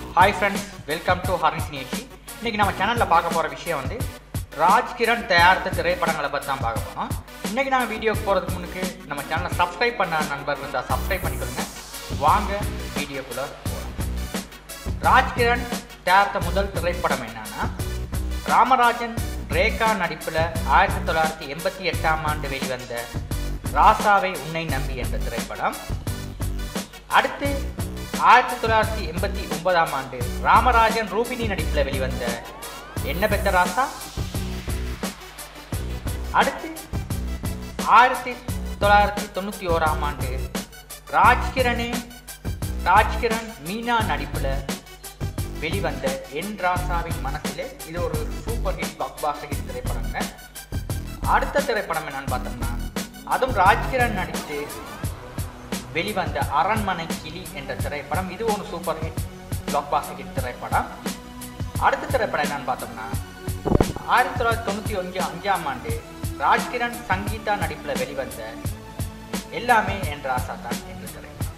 hi friends welcome to ஹார்னிஸ் நிகழ்ச்சி இன்னைக்கு நம்ம சேனலில் பார்க்க போகிற விஷயம் வந்து ராஜ்கிரண் தயாரித்த திரைப்படங்களை பற்றி தான் பார்க்க போகிறோம் இன்னைக்கு நாங்கள் வீடியோக்கு போகிறதுக்கு முன்னுக்கு நம்ம சேனலை சப்ஸ்கிரைப் பண்ண நண்பர்கள் இருந்தால் சப்ஸ்கிரைப் பண்ணிக்கொடுங்க வாங்க வீடியோக்குள்ளே போகலாம் ராஜ்கிரண் தயாரித்த முதல் திரைப்படம் என்னன்னா ராமராஜன் ரேகா நடிப்பில் ஆயிரத்தி தொள்ளாயிரத்தி எண்பத்தி எட்டாம் ஆண்டு வெளிவந்த ராசாவை உன்னை நம்பி என்ற திரைப்படம் அடுத்து ஆயிரத்தி தொள்ளாயிரத்தி எண்பத்தி ஒன்பதாம் ஆண்டு ராமராஜன் ரூபினி நடிப்பில் வெளிவந்த என்ன பெத்த ராசா அடுத்து ஆயிரத்தி தொள்ளாயிரத்தி தொண்ணூற்றி ஓராம் ஆண்டு ராஜ்கிரணே ராஜ்கிரண் மீனா நடிப்பில் வெளிவந்த என் ராசாவின் மனசிலே இது ஒரு super hit blockbuster hit திரைப்படங்க அடுத்த திரைப்படம் என்னன்னு பார்த்தோம்னா அதுவும் ராஜ்கிரண் நடித்து வெளிவந்த அரண்மனை கிளி என்ற திரைப்படம் இது ஒரு super hit blockbuster hit திரைப்படம் அடுத்த திரைப்படம் என்னன்னு பார்த்தோம்னா ஆயிரத்தி தொள்ளாயிரத்தி தொண்ணூற்றி ஒன்று அஞ்சாம் ஆண்டு ராஜ்கிரண் சங்கீதா நடிப்பில் வெளிவந்த எல்லாமே என் ராசா தான் என்ற திரைப்படம்